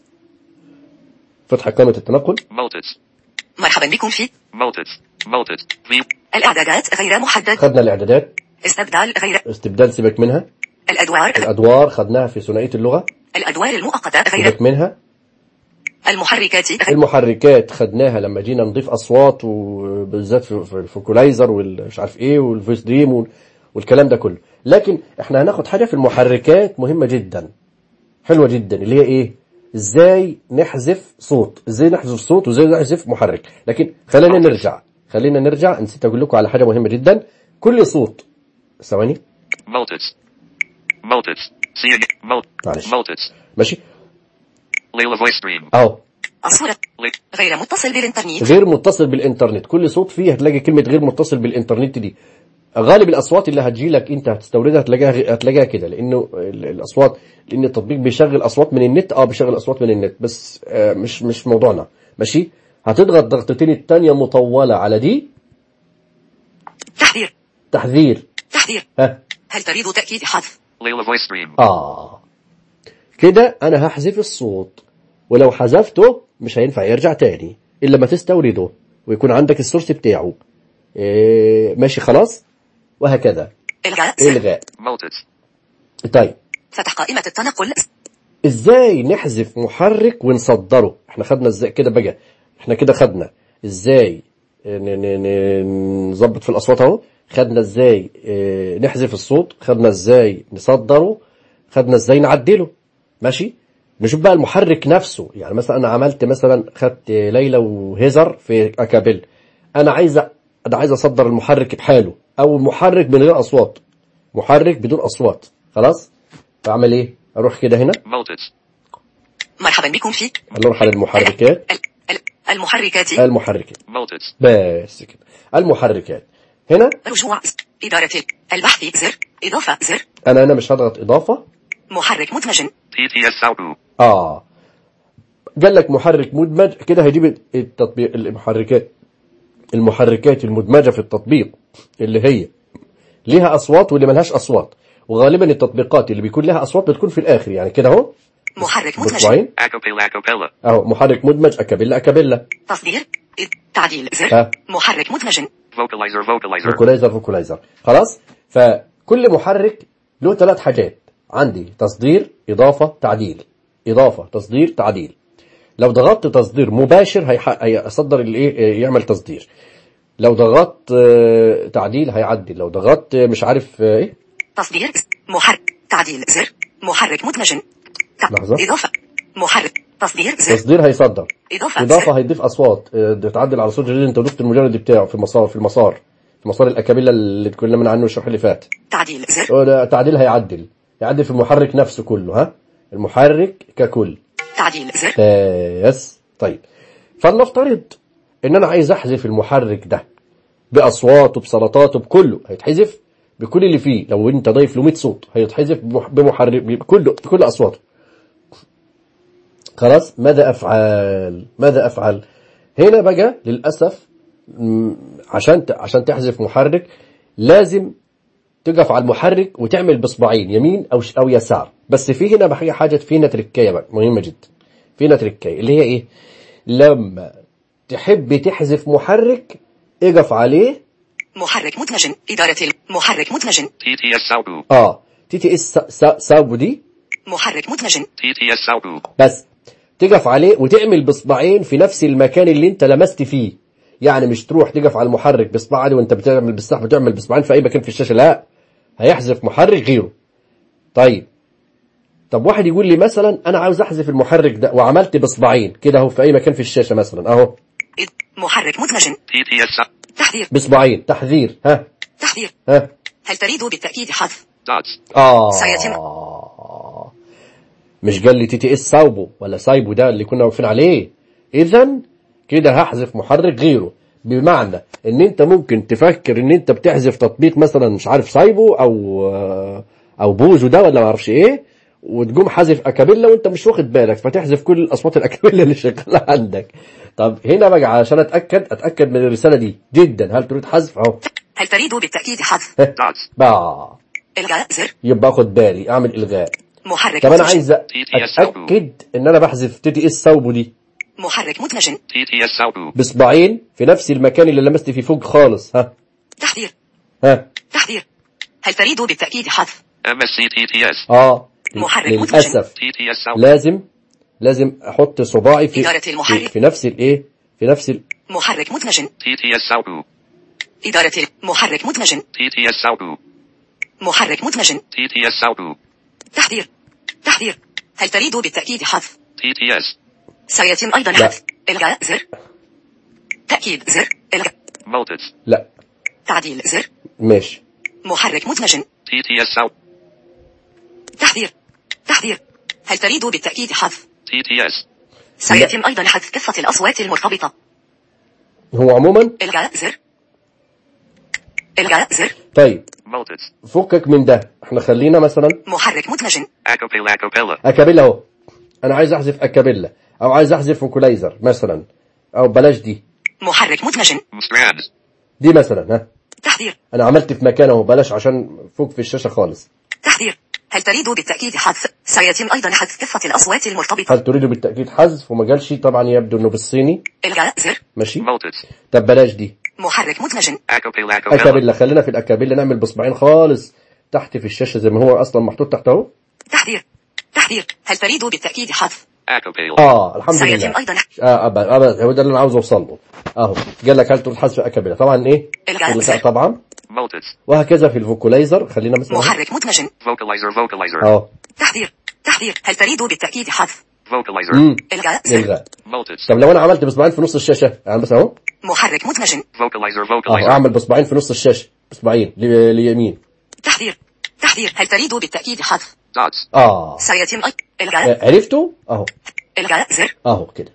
Speaker 1: فتح قائمه التنقل
Speaker 2: Multits.
Speaker 3: مرحبا بكم في
Speaker 2: Multits. Multits. View.
Speaker 3: الإعدادات غير محدد
Speaker 1: خدنا الاعدادات
Speaker 3: استبدال غير
Speaker 1: استبدال سيبك منها
Speaker 3: الأدوار
Speaker 1: الادوار خدناها في ثنائيه اللغه
Speaker 3: الأدوار المؤقتة غير
Speaker 1: سيبك منها
Speaker 3: المحركات غير
Speaker 1: المحركات خدناها لما جينا نضيف اصوات وبالذات في في الفوكولايزر والمش عارف ايه والفويس دريم وال- والكلام ده كله لكن احنا هناخد حاجه في المحركات مهمه جدا حلوه جدا اللي هي ايه ازاي نحذف صوت ازاي نحذف صوت وازاي نحذف محرك لكن خلينا نرجع خلينا نرجع نسيت اقول لكم على حاجه مهمه جدا كل صوت ثواني
Speaker 2: Multits. Multits. See again. Mult.
Speaker 1: معلش.
Speaker 2: Multits.
Speaker 1: ماشي
Speaker 2: Layla voice stream.
Speaker 1: اهو
Speaker 3: الصورة
Speaker 2: Lay.
Speaker 3: غير متصل بالإنترنت
Speaker 1: غير متصل بالانترنت كل صوت فيه هتلاقي كلمة غير متصل بالانترنت دي غالب الاصوات اللي هتجي لك انت هتستوردها هتلاقيها هتلاقيها كده لانه ال- الاصوات لان التطبيق بيشغل اصوات من النت اه بيشغل اصوات من النت بس آه مش مش موضوعنا ماشي هتضغط ضغطتين التانية مطولة على دي
Speaker 3: تحذير
Speaker 1: تحذير
Speaker 3: تحذير
Speaker 1: ها
Speaker 3: هل تريد تأكيد حذف
Speaker 2: Layla voice stream.
Speaker 1: اه كده انا هحذف الصوت ولو حذفته مش هينفع يرجع تاني الا ما تستورده ويكون عندك السورس بتاعه إيه ماشي خلاص وهكذا
Speaker 3: إلغاء زر
Speaker 1: الغاء
Speaker 2: Multits.
Speaker 1: طيب
Speaker 3: فتح قائمة التنقل
Speaker 1: ازاي نحذف محرك ونصدره احنا خدنا ازاي كده بقى احنا كده خدنا ازاي ن- ن- ن- نظبط في الاصوات اهو خدنا ازاي اه، نحذف الصوت خدنا ازاي نصدره خدنا ازاي نعدله ماشي نشوف بقى المحرك نفسه يعني مثلا انا عملت مثلا خدت ليلى وهيزر في اكابيل انا عايز أ- انا عايز اصدر المحرك بحاله او محرك من غير اصوات محرك بدون اصوات خلاص فاعمل ايه اروح كده هنا
Speaker 2: Multits.
Speaker 3: مرحبا بكم في
Speaker 1: نروح على المحركات
Speaker 3: ال- ال- المحركات
Speaker 1: المحركات
Speaker 2: Multits.
Speaker 1: بس كده المحركات هنا
Speaker 3: رجوع إدارة البحث زر إضافة زر
Speaker 1: انا هنا مش هضغط اضافه
Speaker 3: محرك مدمج
Speaker 2: TTS Saubu.
Speaker 1: اه قال لك محرك مدمج كده هيجيب التطبيق المحركات المحركات المدمجه في التطبيق اللي هي ليها اصوات واللي ملهاش اصوات وغالبا التطبيقات اللي بيكون لها اصوات بتكون في الاخر يعني كده اهو
Speaker 3: محرك مدمج
Speaker 1: بصبعين
Speaker 2: Acapella Acapella.
Speaker 1: اهو محرك مدمج اكابيلا اكابيلا
Speaker 3: تصدير إد- تعديل
Speaker 1: ها.
Speaker 3: زر محرك مدمج
Speaker 2: Vocalizer Vocalizer.
Speaker 1: فوكولايزر فوكولايزر خلاص فكل محرك له ثلاث حاجات عندي تصدير اضافه تعديل اضافه تصدير تعديل لو ضغطت تصدير مباشر هيح- هيصدر الايه يعمل تصدير لو ضغطت آه، تعديل هيعدل لو ضغطت آه، مش عارف آه، ايه
Speaker 3: تصدير محرك تعديل زر محرك مدمج تع-
Speaker 1: لحظة.
Speaker 3: إضافة محرك تصدير زر
Speaker 1: تصدير هيصدر
Speaker 3: إضافة
Speaker 1: اضافه
Speaker 3: زر
Speaker 1: هيضيف اصوات آه، تعدل على صوت جديد انت ضفت المجرد بتاعه في المسار في المسار في مسار الاكابيلا اللي اتكلمنا عنه الشرح اللي فات
Speaker 3: تعديل زر
Speaker 1: وده تعديل هيعدل يعدل في المحرك نفسه كله ها المحرك ككل
Speaker 3: تعديل زر
Speaker 1: بس طيب فلنفترض ان انا عايز احذف المحرك ده باصواته بسلطاته بكله هيتحذف بكل اللي فيه لو انت ضايف له 100 صوت هيتحذف بمح- بمحرك بكله بكل اصواته خلاص ماذا افعل ماذا افعل هنا بقى للاسف م، عشان ت- عشان تحذف محرك لازم تقف على المحرك وتعمل بصبعين يمين او ش- او يسار بس في هنا بحاجه حاجه فينا تركايه بقى مهمه جدا فينا تركايه اللي هي ايه لما تحب تحذف محرك اقف عليه
Speaker 3: محرك مدمج إدارة المحرك مدمج
Speaker 2: TTS Saubu.
Speaker 1: اه تي تي اس سابو دي
Speaker 3: محرك مدمج
Speaker 2: TTS Saubu.
Speaker 1: بس تقف عليه وتعمل بصبعين في نفس المكان اللي انت لمست فيه يعني مش تروح تقف على المحرك بصبع عادي وانت بتعمل بالسحب وتعمل بصبعين في اي مكان في الشاشه لا هيحذف محرك غيره طيب طب واحد يقول لي مثلا انا عاوز احذف المحرك ده وعملت بصبعين كده اهو في اي مكان في الشاشه مثلا اهو
Speaker 3: إد- محرك مدمج
Speaker 2: TTS Sa-
Speaker 3: تحذير
Speaker 1: بصبعين تحذير ها
Speaker 3: تحذير
Speaker 1: ها
Speaker 3: هل تريد بالتأكيد حذف
Speaker 2: Dots.
Speaker 1: اه
Speaker 3: سيتم
Speaker 1: مش قال لي تي تي اس سايبو ولا سايبو ده اللي كنا واقفين عليه اذا كده هحذف محرك غيره بمعنى ان انت ممكن تفكر ان انت بتحذف تطبيق مثلا مش عارف سايبو او او بوزو ده ولا ما اعرفش ايه وتقوم حذف اكابيلا وانت مش واخد بالك فتحذف كل الاصوات الاكابيلا اللي شغاله عندك طب هنا بقى عشان اتاكد اتاكد من الرساله دي جدا هل تريد حذف اهو
Speaker 3: هل تريد بالتأكيد حذف
Speaker 2: Dots.
Speaker 1: بقى
Speaker 3: إلغاء زر
Speaker 1: يبقى اخد بالي اعمل الغاء
Speaker 3: محرك
Speaker 1: طب انا
Speaker 3: مدمج
Speaker 1: عايز
Speaker 2: TTS
Speaker 1: اتاكد ان انا بحذف تي تي اس ساوبو دي
Speaker 3: محرك مدمج
Speaker 2: TTS Saubu.
Speaker 1: بصباعين في نفس المكان اللي لمست فيه فوق خالص ها
Speaker 3: تحذير
Speaker 1: ها
Speaker 3: تحذير هل تريد بالتأكيد حذف
Speaker 2: MSC TTS.
Speaker 1: اه
Speaker 3: محرك مدمج.
Speaker 1: للاسف
Speaker 2: TTS Saubu.
Speaker 1: لازم لازم احط صباعي في
Speaker 3: إدارة
Speaker 1: في,
Speaker 3: المحرك.
Speaker 1: في نفس الايه في نفس ال...
Speaker 3: محرك مدمج
Speaker 2: TTS Saubu.
Speaker 3: إدارة المحرك مدمج
Speaker 2: TTS Saubu.
Speaker 3: محرك مدمج
Speaker 2: TTS Saubu.
Speaker 3: تحذير تحذير هل تريد بالتأكيد حذف
Speaker 2: TTS.
Speaker 3: سيتم أيضا
Speaker 1: لا.
Speaker 3: حذف إلغاء زر تأكيد زر إلغاء
Speaker 2: Voltage.
Speaker 1: لا
Speaker 3: تعديل زر
Speaker 1: ماشي
Speaker 3: محرك مدمج
Speaker 2: TTS Saubu.
Speaker 3: تحذير تحذير هل تريد بالتأكيد حذف
Speaker 2: TTS.
Speaker 3: سيتم أيضا حذف كافة الأصوات المرتبطة
Speaker 1: هو عموما
Speaker 3: إلغاء زر إلغاء زر
Speaker 1: طيب
Speaker 2: Voltage.
Speaker 1: فكك من ده احنا خلينا مثلا
Speaker 3: محرك مدمج
Speaker 2: Acapella Acapella.
Speaker 1: اكابيلا اهو انا عايز احذف اكابيلا او عايز احذف فوكولايزر مثلا او بلاش دي
Speaker 3: محرك مدمج
Speaker 2: Strands.
Speaker 1: دي مثلا ها
Speaker 3: تحذير
Speaker 1: انا عملت في مكان اهو بلاش عشان فوق في الشاشه خالص
Speaker 3: تحذير هل تريد بالتأكيد حذف سيتم أيضا حذف كافة الأصوات المرتبطة
Speaker 1: هل تريد بالتاكيد حذف وما قالش طبعا يبدو انه بالصيني
Speaker 3: إلغاء زر
Speaker 1: ماشي
Speaker 2: Voltage.
Speaker 1: طب بلاش دي
Speaker 3: محرك مدمج
Speaker 2: Acapella Acapella.
Speaker 1: اكابيلا خلينا في الاكابيلا نعمل بصبعين خالص تحت في الشاشه زي ما هو اصلا محطوط تحت اهو
Speaker 3: تحذير تحذير هل تريد بالتأكيد حذف
Speaker 2: Acapella.
Speaker 1: اه الحمد
Speaker 3: سيتم
Speaker 1: لله
Speaker 3: أيضا
Speaker 1: اه أبا أبا هو ده اللي انا عاوز اوصل له اهو قال لك هل تريد حذف اكابيلا طبعا ايه
Speaker 3: إلغاء
Speaker 1: الغاء
Speaker 3: زر.
Speaker 1: طبعا
Speaker 2: Voltage.
Speaker 1: وهكذا في الفوكولايزر خلينا مثلا
Speaker 3: محرك مدمج
Speaker 2: Vocalizer Vocalizer.
Speaker 1: اه
Speaker 3: تحذير تحذير هل تريد بالتأكيد حذف
Speaker 2: Vocalizer.
Speaker 1: امم
Speaker 3: إلغاء زر
Speaker 1: الغاء
Speaker 2: Voltage.
Speaker 1: طب لو انا عملت بصبعين في نص الشاشه يعني بس اهو
Speaker 3: محرك مدمج
Speaker 2: Vocalizer
Speaker 1: اهو
Speaker 2: Vocalizer.
Speaker 1: اعمل بصبعين في نص الشاشه بصبعين ل- ليمين
Speaker 3: تحذير تحذير هل تريد بالتأكيد حذف
Speaker 2: Dots.
Speaker 1: اه
Speaker 3: سيتم أي... إلغاء
Speaker 1: آه، عرفتوا اهو
Speaker 3: إلغاء زر
Speaker 1: اهو كده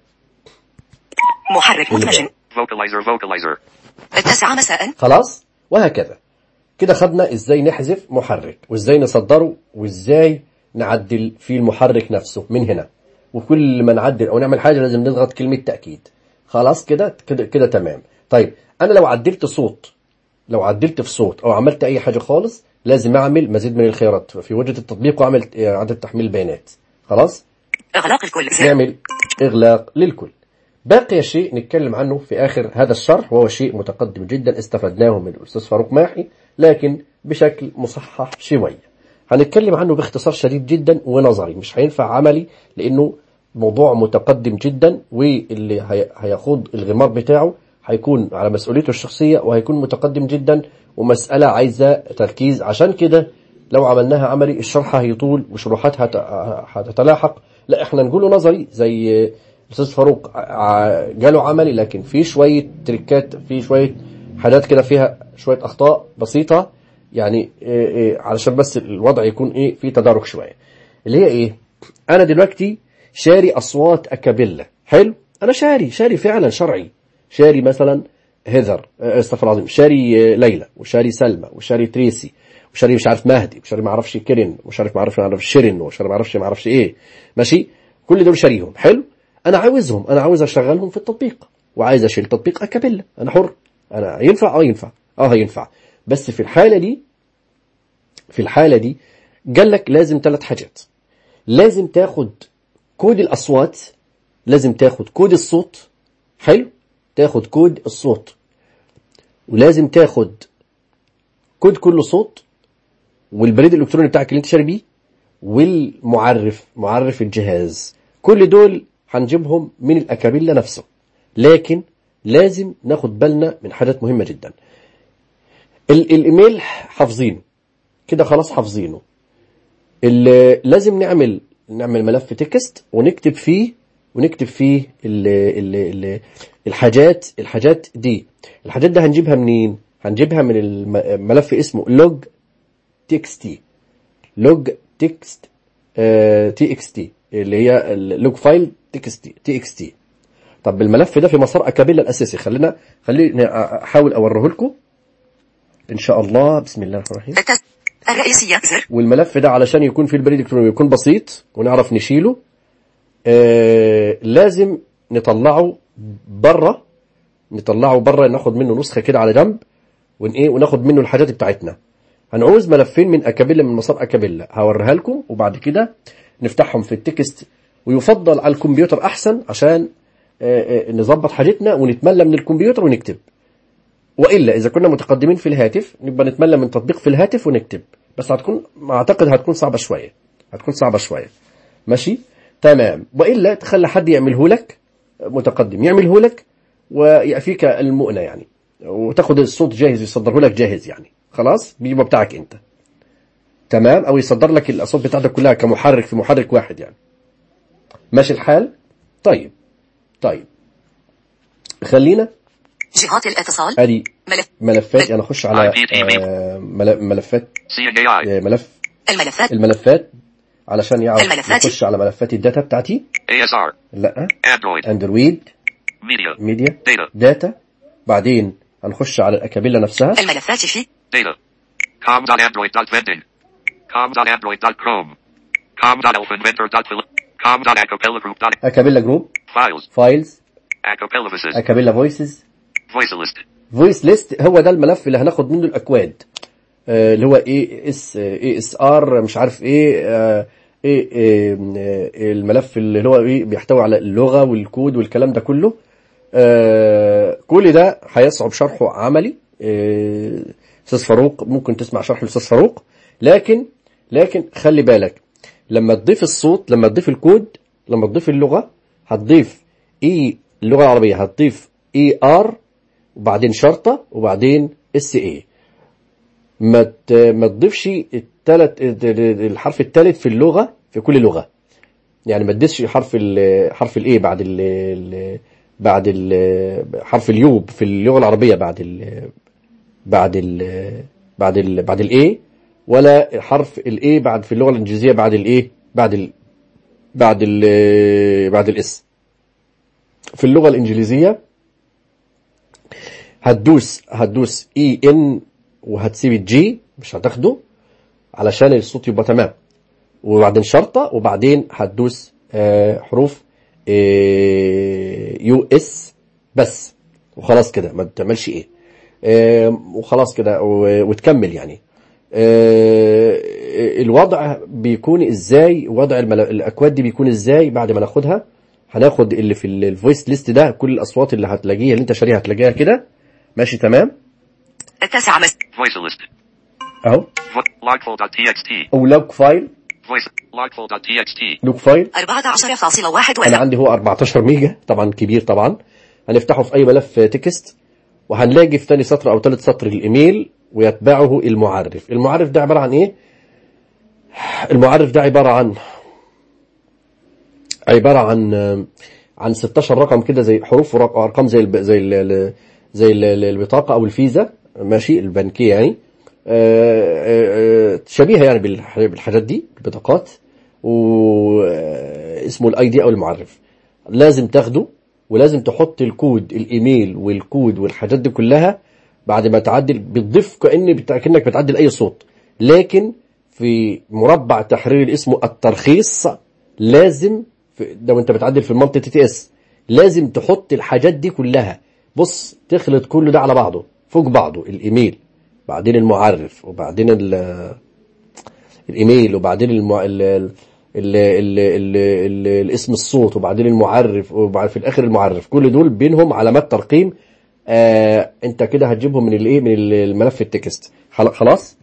Speaker 3: محرك مدمج
Speaker 1: إلغاء.
Speaker 2: Vocalizer Vocalizer.
Speaker 3: التاسعة مساء
Speaker 1: خلاص وهكذا كده خدنا ازاي نحذف محرك وازاي نصدره وازاي نعدل في المحرك نفسه من هنا وكل ما نعدل او نعمل حاجه لازم نضغط كلمه تاكيد خلاص كده كده كده تمام طيب انا لو عدلت صوت لو عدلت في صوت او عملت اي حاجه خالص لازم اعمل مزيد من الخيارات في وجهه التطبيق واعمل اعاده تحميل البيانات خلاص
Speaker 3: إغلاق الكل زر
Speaker 1: نعمل إغلاق للكل باقي شيء نتكلم عنه في آخر هذا الشرح وهو شيء متقدم جدا استفدناه من الأستاذ فاروق ماحي لكن بشكل مصحح شوية هنتكلم عنه باختصار شديد جدا ونظري مش هينفع عملي لأنه موضوع متقدم جدا واللي هي- هيخوض الغمار بتاعه هيكون على مسؤوليته الشخصية وهيكون متقدم جدا ومسألة عايزة تركيز عشان كده لو عملناها عملي الشرح هيطول وشروحاتها هت- هتتلاحق لا احنا نقوله نظري زي الاستاذ فاروق ع- قالوا عملي لكن في شويه تريكات في شويه حاجات كده فيها شويه اخطاء بسيطه يعني إيه إيه علشان بس الوضع يكون ايه في تدارك شويه اللي هي ايه انا دلوقتي شاري اصوات اكابيلا حلو انا شاري شاري فعلا شرعي شاري مثلا هيذر آه، استغفر الله العظيم شاري آه، ليلى وشاري سلمى وشاري تريسي وشاري مش عارف مهدي وشاري ما اعرفش كيرين وشاري ما اعرفش ما اعرفش شيرين وشاري ما اعرفش ما اعرفش ايه ماشي كل دول شاريهم حلو انا عاوزهم انا عاوز اشغلهم في التطبيق وعايز اشيل تطبيق اكابيلا انا حر انا ينفع اه ينفع اه هينفع بس في الحاله دي في الحاله دي قال لك لازم ثلاث حاجات لازم تاخد كود الاصوات لازم تاخد كود الصوت حلو تاخد كود الصوت ولازم تاخد كود كل صوت والبريد الالكتروني بتاعك اللي انت شاري بيه والمعرف معرف الجهاز كل دول هنجيبهم من الاكابيلا نفسه لكن لازم ناخد بالنا من حاجات مهمة جدا ال- الايميل حافظينه كده خلاص حافظينه ال- لازم نعمل نعمل ملف تكست ونكتب فيه ونكتب فيه ال ال ال الحاجات الحاجات دي الحاجات ده هنجيبها منين هنجيبها من الم- ملف اسمه log txt log text تي اكس تي اللي هي اللوج فايل تكست تي اكس تي طب الملف ده في مسار اكابيلا الاساسي خلينا خليني احاول اوريه لكم ان شاء الله بسم الله الرحمن الرحيم
Speaker 3: التس... الرئيسية زر
Speaker 1: والملف ده علشان يكون فيه البريد الالكتروني يكون بسيط ونعرف نشيله آه لازم نطلعه بره نطلعه بره ناخد منه نسخه كده على جنب ون ايه وناخد منه الحاجات بتاعتنا هنعوز ملفين من اكابيلا من مسار اكابيلا هوريها لكم وبعد كده نفتحهم في التكست ويفضل على الكمبيوتر احسن عشان آه، آه، نظبط حاجتنا ونتملى من الكمبيوتر ونكتب والا اذا كنا متقدمين في الهاتف نبقى نتملى من تطبيق في الهاتف ونكتب بس هتكون اعتقد هتكون صعبه شويه هتكون صعبه شويه ماشي تمام والا تخلي حد يعمله لك متقدم يعمله لك ويأفيك المؤنة يعني وتاخد الصوت جاهز يصدره لك جاهز يعني خلاص بيبقى بتاعك انت تمام او يصدر لك الاصوات بتاعتك كلها كمحرك في محرك واحد يعني ماشي الحال طيب طيب خلينا
Speaker 3: جهات الاتصال
Speaker 1: ادي
Speaker 3: ملف
Speaker 1: ملفات انا اخش على
Speaker 2: IPTV.
Speaker 1: آه، مل- ملفات
Speaker 2: CNAI.
Speaker 1: آه، ملف
Speaker 3: الملفات
Speaker 1: الملفات علشان يعرف
Speaker 3: الملفات.
Speaker 1: يخش على ملفات الداتا بتاعتي
Speaker 2: ASR.
Speaker 1: لا
Speaker 2: Android.
Speaker 1: اندرويد
Speaker 2: Media.
Speaker 1: ميديا
Speaker 2: Data.
Speaker 1: داتا بعدين هنخش على الاكابيلا نفسها
Speaker 3: الملفات في
Speaker 2: Data. com.android.vending. com.android.chrome. com.alphainventor.philip. com.acapellagroup.
Speaker 1: اكابيلا جروب
Speaker 2: Files.
Speaker 1: فايلز
Speaker 2: Acapella Voices.
Speaker 1: اكابيلا فويسز
Speaker 2: Voice list.
Speaker 1: فويس ليست هو ده الملف اللي هناخد منه الاكواد آه، اللي هو اي اس اي اس ار مش عارف ايه آه، ايه إيه، آه، الملف اللي هو ايه بيحتوي على اللغه والكود والكلام ده كله آه، كل ده هيصعب شرحه عملي آه، استاذ فاروق ممكن تسمع شرح الاستاذ فاروق لكن لكن خلي بالك لما تضيف الصوت لما تضيف الكود لما تضيف اللغه هتضيف اي اللغه العربيه هتضيف اي ار وبعدين شرطه وبعدين اس اي ما ت- ما تضيفش التلت الحرف الثالث في اللغه في كل لغه يعني ما تدسش حرف ال حرف الاي بعد ال ال- بعد ال حرف اليو في اللغه العربيه بعد ال بعد ال بعد ال بعد الاي ولا حرف الاي بعد في اللغه الانجليزيه بعد الايه بعد ال بعد ال بعد الاس في اللغه الانجليزيه هتدوس هتدوس اي ان وهتسيب الجي مش هتاخده علشان الصوت يبقى تمام وبعدين شرطة وبعدين هتدوس آه، حروف يو اس بس وخلاص كده ما تعملش ايه آه، وخلاص كده و- وتكمل يعني آه، الوضع بيكون ازاي وضع المل- الاكواد دي بيكون ازاي بعد ما ناخدها هناخد اللي في الفويس ليست ده كل الاصوات اللي هتلاقيها اللي انت شاريها هتلاقيها كده ماشي تمام
Speaker 3: التاسعة مس
Speaker 2: Voice list.
Speaker 1: اهو
Speaker 2: Vo- Logful.txt.
Speaker 1: او لوج فايل
Speaker 2: Voice. Logful.txt.
Speaker 1: لوج فايل
Speaker 3: 14.1
Speaker 1: انا
Speaker 3: ولا
Speaker 1: عندي هو 14 ميجا طبعا كبير طبعا هنفتحه في اي ملف تكست وهنلاقي في ثاني سطر او ثالث سطر الايميل ويتبعه المعرف المعرف ده عباره عن ايه المعرف ده عباره عن عباره عن عن 16 رقم كده زي حروف ورق- وارقام زي الب... زي ال... زي ال- ال- البطاقه او الفيزا ماشي البنكيه يعني آه، آه، آه، شبيهه يعني بالح- بالحاجات دي البطاقات واسمه الاي دي او المعرف لازم تاخده ولازم تحط الكود الايميل والكود والحاجات دي كلها بعد ما تعدل بتضيف كأن بت- كأنك بتعدل اي صوت لكن في مربع تحرير اسمه الترخيص لازم في في ده وانت بتعدل في المالتي تي تي اس لازم تحط الحاجات دي كلها بص تخلط كل ده على بعضه فوق بعضه الايميل بعدين المعرف وبعدين ال- الايميل وبعدين المع... ال... ال... ال... ال... ال... ال... الاسم الصوت وبعدين المعرف وبعد في الاخر المعرف كل دول بينهم علامات ترقيم آه انت كده هتجيبهم من الايه من الملف التكست خلا- خلاص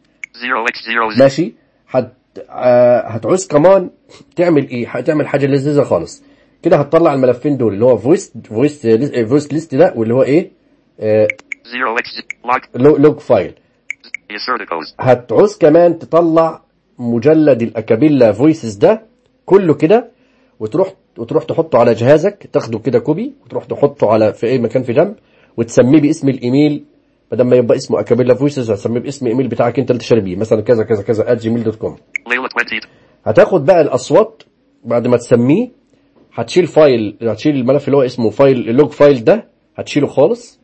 Speaker 2: 0x00.
Speaker 1: ماشي هت آه هتعوز كمان تعمل ايه هتعمل حاجه لذيذه خالص كده هتطلع الملفين دول اللي هو فويس فويس فويس ليست ده واللي هو ايه آه
Speaker 2: 0x. Log.
Speaker 1: لوج فايل
Speaker 2: Asserticos.
Speaker 1: هتعوز كمان تطلع مجلد الاكابيلا فويسز ده كله كده وتروح وتروح تحطه على جهازك تاخده كده كوبي وتروح تحطه على في اي مكان في جنب وتسميه باسم الايميل بدل ما يبقى اسمه اكابيلا فويسز هتسميه باسم الايميل بتاعك انت اللي تشتري بيه مثلا كذا كذا كذا جيميل دوت كوم
Speaker 2: Layla 20.
Speaker 1: هتاخد بقى الاصوات بعد ما تسميه هتشيل فايل هتشيل الملف اللي هو اسمه فايل اللوج فايل ده هتشيله خالص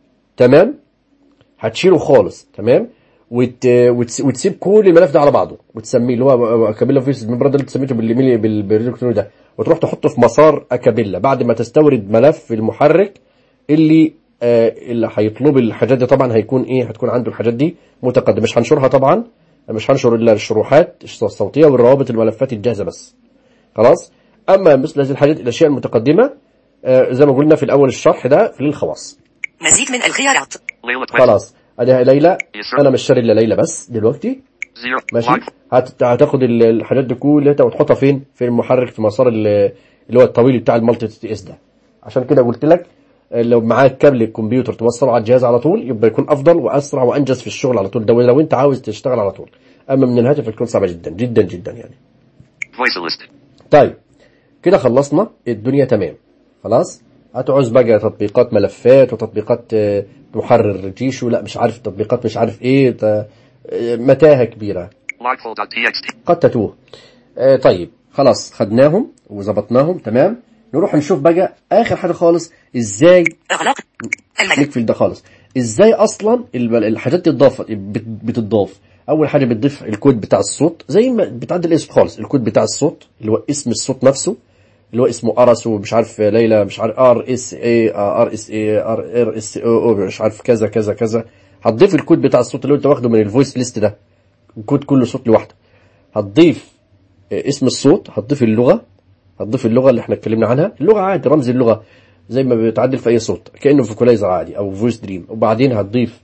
Speaker 1: تمام هتشيله خالص تمام وت... وتس... وتسيب كل الملف ده على بعضه وتسميه اللي هو اكابيلا فيس المبرد اللي انت سميته بالايميل بال- بالالكتروني ده وتروح تحطه في مسار اكابيلا بعد ما تستورد ملف المحرك اللي آه اللي هيطلب الحاجات دي طبعا هيكون ايه هتكون عنده الحاجات دي متقدمه مش هنشرها طبعا مش هنشر الا الشروحات الصوتيه والروابط الملفات الجاهزه بس خلاص اما مثل هذه الحاجات الاشياء المتقدمه آه زي ما قلنا في الاول الشرح ده للخواص
Speaker 3: مزيد من الخيارات
Speaker 2: Layla 20.
Speaker 1: خلاص ادي ليلى
Speaker 2: Yes, sir.
Speaker 1: انا مش شاري الا ليلى بس دلوقتي
Speaker 2: 0.
Speaker 1: ماشي
Speaker 2: Log.
Speaker 1: هت... هتاخد ال- الحاجات دي كلها وتحطها فين في المحرك في مسار ال- اللي هو الطويل بتاع المالتي تي اس ده عشان كده قلت لك آه، لو معاك كابل الكمبيوتر توصله على الجهاز على طول يبقى يكون افضل واسرع وانجز في الشغل على طول ده لو انت عاوز تشتغل على طول اما من الهاتف تكون صعبه جدا جدا جدا يعني
Speaker 2: Voice list.
Speaker 1: طيب كده خلصنا الدنيا تمام خلاص هتعوز بقى تطبيقات ملفات وتطبيقات آه، محرر تيشو لا مش عارف تطبيقات مش عارف ايه ت- آه، متاهة كبيرة
Speaker 2: Logful.txt.
Speaker 1: قد تتوه آه، طيب خلاص خدناهم وظبطناهم تمام نروح نشوف بقى اخر حاجة خالص ازاي
Speaker 3: اغلاق الملف
Speaker 1: نقفل ده خالص ازاي اصلا ال- الحاجات دي تضاف بت- بتضاف اول حاجه بتضيف الكود بتاع الصوت زي ما بتعدل الاسم خالص الكود بتاع الصوت اللي هو اسم الصوت نفسه اللي هو اسمه ارس ومش عارف ليلى مش عارف ار اس اي ار اس اي ار ار اس او مش عارف كذا كذا كذا هتضيف الكود بتاع الصوت اللي انت واخده من الفويس ليست ده الكود كله صوت لوحده هتضيف آه، اسم الصوت هتضيف اللغه هتضيف اللغه اللي احنا اتكلمنا عنها اللغه عادي رمز اللغه زي ما بتعدل في اي صوت كانه فوكولايزر عادي او فويس دريم وبعدين هتضيف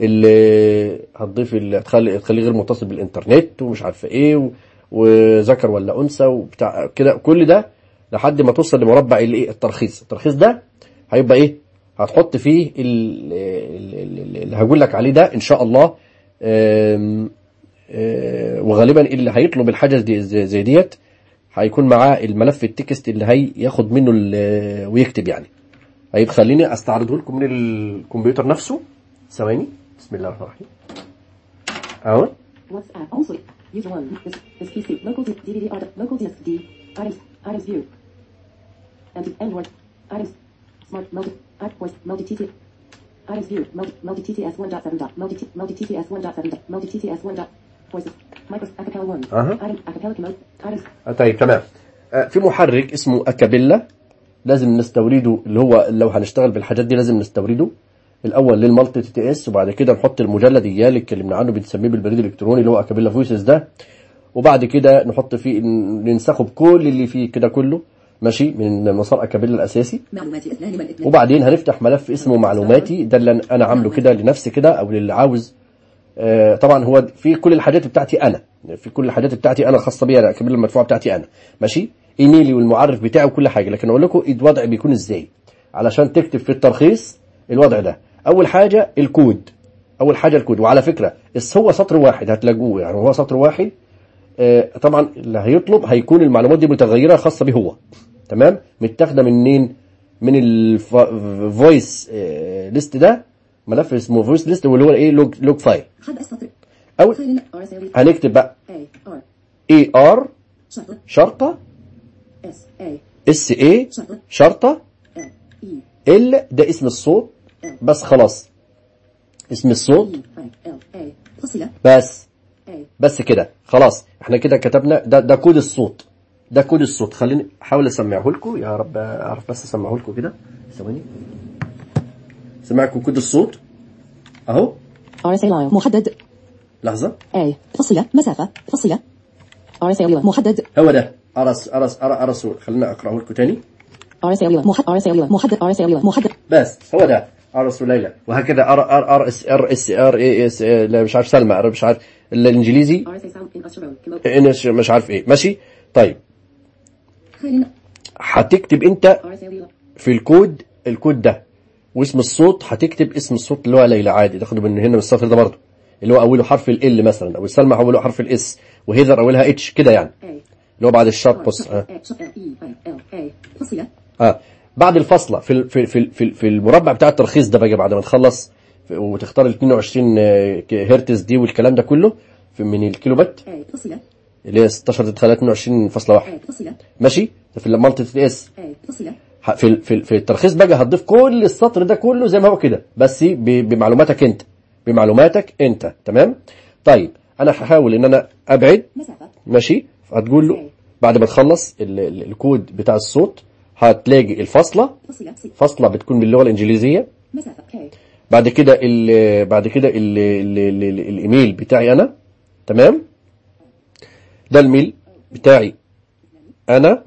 Speaker 1: ال هتضيف ال هتخلي تخليه غير متصل بالانترنت ومش عارفه ايه و- وذكر ولا انثى وبتاع كده كل ده لحد ما توصل لمربع الايه الترخيص الترخيص ده هيبقى ايه هتحط فيه ال- ال- ال- اللي هقول لك عليه ده ان شاء الله آم، آه، وغالبا اللي هيطلب الحاجه دي زي زي ديت هيكون معاه الملف التكست اللي هياخد منه ال- ويكتب يعني طيب خليني استعرضه لكم من الكمبيوتر نفسه ثواني بسم الله الرحمن الرحيم اهو
Speaker 4: WhatsApp. Also, user one. This, this PC. Local D- DVD art. Local disk D. Items. Items view. Anti Android. Items. Smart multi. App voice. Multi TT. Items view. Multi multi TTS one dot seven dot multi T- multi TTS one dot seven dot multi TTS one dot voices. Micros acapella one.
Speaker 1: Uh-huh.
Speaker 4: Item acapella commode. Items.
Speaker 1: آه، طيب تمام آه، في محرك اسمه اكابيلا لازم نستورده اللي هو لو هنشتغل بالحاجات دي لازم نستورده الاول للمالتي تي تي اس وبعد كده نحط المجلد اياه اللي اتكلمنا عنه بنسميه بالبريد الالكتروني اللي هو اكابيلا فويسز ده وبعد كده نحط فيه ننسخه بكل اللي فيه كده كله ماشي من مسار اكابيلا الاساسي
Speaker 4: معلومات اثنان من اثنان.
Speaker 1: وبعدين هنفتح ملف اسمه معلوماتي ده اللي انا عامله كده لنفسي كده او للي عاوز آه، طبعا هو في كل الحاجات بتاعتي انا في كل الحاجات بتاعتي انا خاصه بيا كبير المدفوعه بتاعتي انا ماشي ايميلي والمعرف بتاعي وكل حاجه لكن اقول لكم الوضع بيكون ازاي علشان تكتب في الترخيص الوضع ده اول حاجه الكود اول حاجه الكود وعلى فكره الس- هو سطر واحد هتلاقوه يعني هو سطر واحد آه، طبعا اللي هيطلب هيكون المعلومات دي متغيره خاصه بيه هو تمام متاخده منين من الفويس ليست ده ملف اسمه فويس ليست واللي هو ايه لوج لوج فايل
Speaker 4: حد السطر.
Speaker 1: او
Speaker 4: فايل RSLD.
Speaker 1: هنكتب بقى
Speaker 4: A R
Speaker 1: اي ار
Speaker 4: شرطة
Speaker 1: شرطه
Speaker 4: S A
Speaker 1: اس اي
Speaker 4: شرطة
Speaker 1: شرطه
Speaker 4: L E
Speaker 1: ال ده اسم الصوت بس خلاص اسم الصوت
Speaker 4: E I L A فصلة
Speaker 1: بس
Speaker 4: A
Speaker 1: بس كده خلاص احنا كده كتبنا ده ده كود الصوت ده كود الصوت خليني احاول اسمعه لكم يا رب اعرف بس اسمعه لكم كده ثواني سمعكم كود الصوت اهو
Speaker 4: RSA line محدد
Speaker 1: لحظه
Speaker 4: A فصلة مسافة فصلة RSA line محدد
Speaker 1: هو ده ارس ارس ارس, أرس خلينا اقراه لكم تاني
Speaker 4: RSA line محدد RSA line محدد RSA line محدد
Speaker 1: بس هو ده ارس ليلى وهكذا ار ار ار اس ار اس ار اي اس لا مش عارف سلمى أنا مش عارف الانجليزي
Speaker 4: RSA sound in Australian Kimo
Speaker 1: إنش مش عارف ايه ماشي طيب
Speaker 4: خلينا
Speaker 1: هتكتب انت
Speaker 4: RSA line
Speaker 1: في الكود الكود ده واسم الصوت هتكتب اسم الصوت اللي هو ليلى عادي تاخده من هنا من السطر ده برضه اللي هو اوله حرف ال مثلا او سلمى اوله حرف الاس وهيذر اولها اتش كده يعني
Speaker 4: A
Speaker 1: اللي هو بعد الشرط بص آه.
Speaker 4: A شرط E I L A فصلة
Speaker 1: اه بعد الفاصله في ال- في في في, في المربع بتاع الترخيص ده بقى بعد ما تخلص في- وتختار ال 22 آه، ك- هرتز دي والكلام ده كله في من الكيلو بت
Speaker 4: A فصلة
Speaker 1: اللي هي 16 تدخلها 22.1
Speaker 4: A فصلة
Speaker 1: ماشي ده في المالتي تي اس
Speaker 4: A فصلة
Speaker 1: ه- في ال- في ال- في الترخيص بقى هتضيف كل السطر ده كله زي ما هو كده بس ب- بمعلوماتك انت بمعلوماتك انت تمام طيب انا هحاول ان انا ابعد
Speaker 4: مسافة
Speaker 1: ماشي هتقول له بعد ما تخلص ال- ال- الكود بتاع الصوت هتلاقي الفاصله
Speaker 4: فصلة C
Speaker 1: فاصله بتكون باللغه الانجليزيه
Speaker 4: مسافة K
Speaker 1: بعد كده ال بعد كده ال ال ال ال الايميل بتاعي انا تمام ده الميل بتاعي انا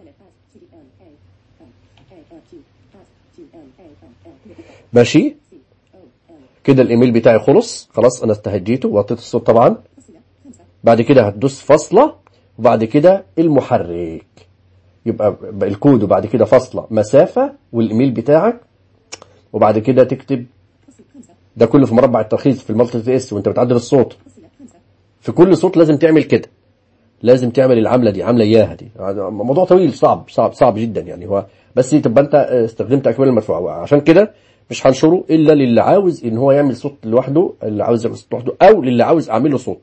Speaker 1: ماشي كده الايميل بتاعي خلص خلاص انا استهجيته وطيت الصوت طبعا بعد كده هتدوس فاصله وبعد كده المحرك يبقى ب- الكود وبعد كده فاصله مسافه والايميل بتاعك وبعد كده تكتب ده كله في مربع الترخيص في المالتي تي اس وانت بتعدل الصوت في كل صوت لازم تعمل كده لازم تعمل العمله دي عامله اياها دي هذا موضوع طويل صعب صعب صعب جدا يعني هو بس تبقى انت استخدمت اكمال المرفوع عشان كده مش هنشره الا للي عاوز ان هو يعمل صوت لوحده اللي عاوز يعمل صوت لوحده او للي عاوز اعمل له صوت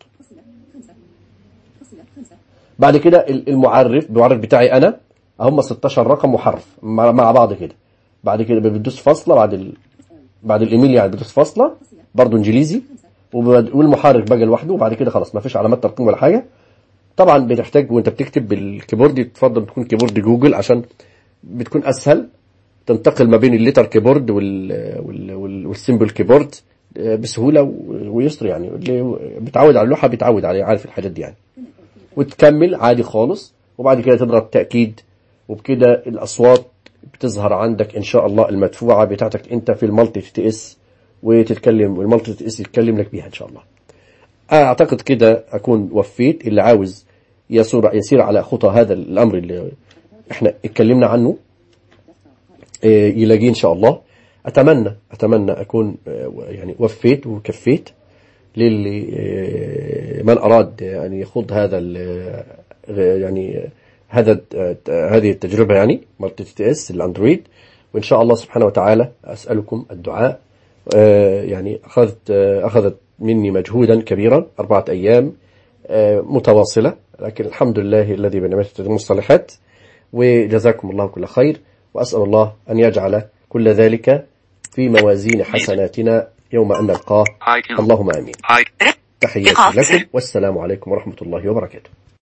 Speaker 1: بعد كده ال- المعرف المعرف بتاعي انا هم 16 رقم محرف مع مع بعض كده بعد كده بتدوس فاصله بعد ال... بعد الايميل يعني بتدوس فاصله برضه انجليزي وب- والمحرك بقى لوحده وبعد كده خلاص ما فيش علامات ترقيم ولا حاجه طبعا بتحتاج وانت بتكتب بالكيبورد تفضل تكون كيبورد جوجل عشان بتكون اسهل تنتقل ما بين الليتر كيبورد وال وال وال والسيمبل كيبورد آه، بسهوله و- ويسر يعني اللي بيتعود على اللوحه بيتعود عليه عارف الحاجات دي يعني وتكمل عادي خالص وبعد كده تضغط تاكيد وبكده الاصوات بتظهر عندك ان شاء الله المدفوعه بتاعتك انت في المالتي تي اس وتتكلم والمالتي تي اس يتكلم لك بيها ان شاء الله اعتقد كده اكون وفيت اللي عاوز يسير يسير على خطى هذا الامر اللي احنا اتكلمنا عنه آه، يلاقيه ان شاء الله اتمنى اتمنى اكون آه، يعني وفيت وكفيت للي آه، من اراد ان يخوض هذا ال- آه، يعني آه، هذا آه، هذه التجربه يعني مالتي تي اس الاندرويد وان شاء الله سبحانه وتعالى اسالكم الدعاء آه، يعني اخذت آه، اخذت مني مجهودا كبيرا اربعه ايام آه، متواصله لكن الحمد لله الذي بنعمته تتم الصالحات وجزاكم الله كل خير وأسأل الله أن يجعل كل ذلك في موازين حسناتنا يوم أن نلقاه
Speaker 2: IQ.
Speaker 1: اللهم آمين
Speaker 2: I.
Speaker 1: تحياتي
Speaker 3: إيقاف
Speaker 1: لكم
Speaker 3: زر.
Speaker 1: والسلام عليكم ورحمة الله وبركاته